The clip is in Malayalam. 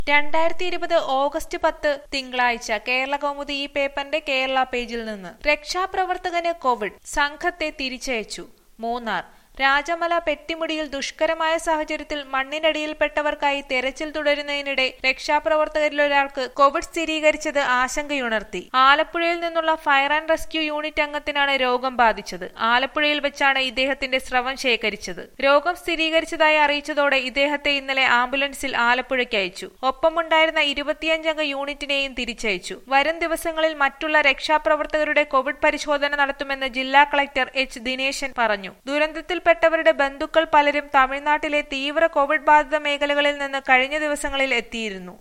രണ്ടായിരത്തി ഇരുപത് ഓഗസ്റ്റ് പത്ത് തിങ്കളാഴ്ച കേരള കൗമുദി ഈ പേപ്പറിന്റെ കേരള പേജിൽ നിന്ന് രക്ഷാപ്രവർത്തകന് കോവിഡ് സംഘത്തെ തിരിച്ചയച്ചു മൂന്നാർ രാജമല പെട്ടിമുടിയിൽ ദുഷ്കരമായ സാഹചര്യത്തിൽ മണ്ണിനടിയിൽപ്പെട്ടവർക്കായി തെരച്ചിൽ തുടരുന്നതിനിടെ രക്ഷാപ്രവർത്തകരിലൊരാൾക്ക് കോവിഡ് സ്ഥിരീകരിച്ചത് ആശങ്കയുണർത്തി ആലപ്പുഴയിൽ നിന്നുള്ള ഫയർ ആൻഡ് റെസ്ക്യൂ യൂണിറ്റ് അംഗത്തിനാണ് രോഗം ബാധിച്ചത് ആലപ്പുഴയിൽ വെച്ചാണ് ഇദ്ദേഹത്തിന്റെ സ്രവം ശേഖരിച്ചത് രോഗം സ്ഥിരീകരിച്ചതായി അറിയിച്ചതോടെ ഇദ്ദേഹത്തെ ഇന്നലെ ആംബുലൻസിൽ ആലപ്പുഴയ്ക്ക് അയച്ചു ഒപ്പമുണ്ടായിരുന്ന ഇരുപത്തിയഞ്ചംഗ യൂണിറ്റിനെയും തിരിച്ചയച്ചു വരും ദിവസങ്ങളിൽ മറ്റുള്ള രക്ഷാപ്രവർത്തകരുടെ കോവിഡ് പരിശോധന നടത്തുമെന്ന് ജില്ലാ കളക്ടർ എച്ച് ദിനേശൻ പറഞ്ഞു ദുരന്തത്തിൽപ്പെട്ടവരുടെ ബന്ധുക്കൾ പലരും തമിഴ്നാട്ടിലെ തീവ്ര കോവിഡ് ബാധിത മേഖലകളിൽ നിന്ന് കഴിഞ്ഞ ദിവസങ്ങളിൽ എത്തിയിരുന്നു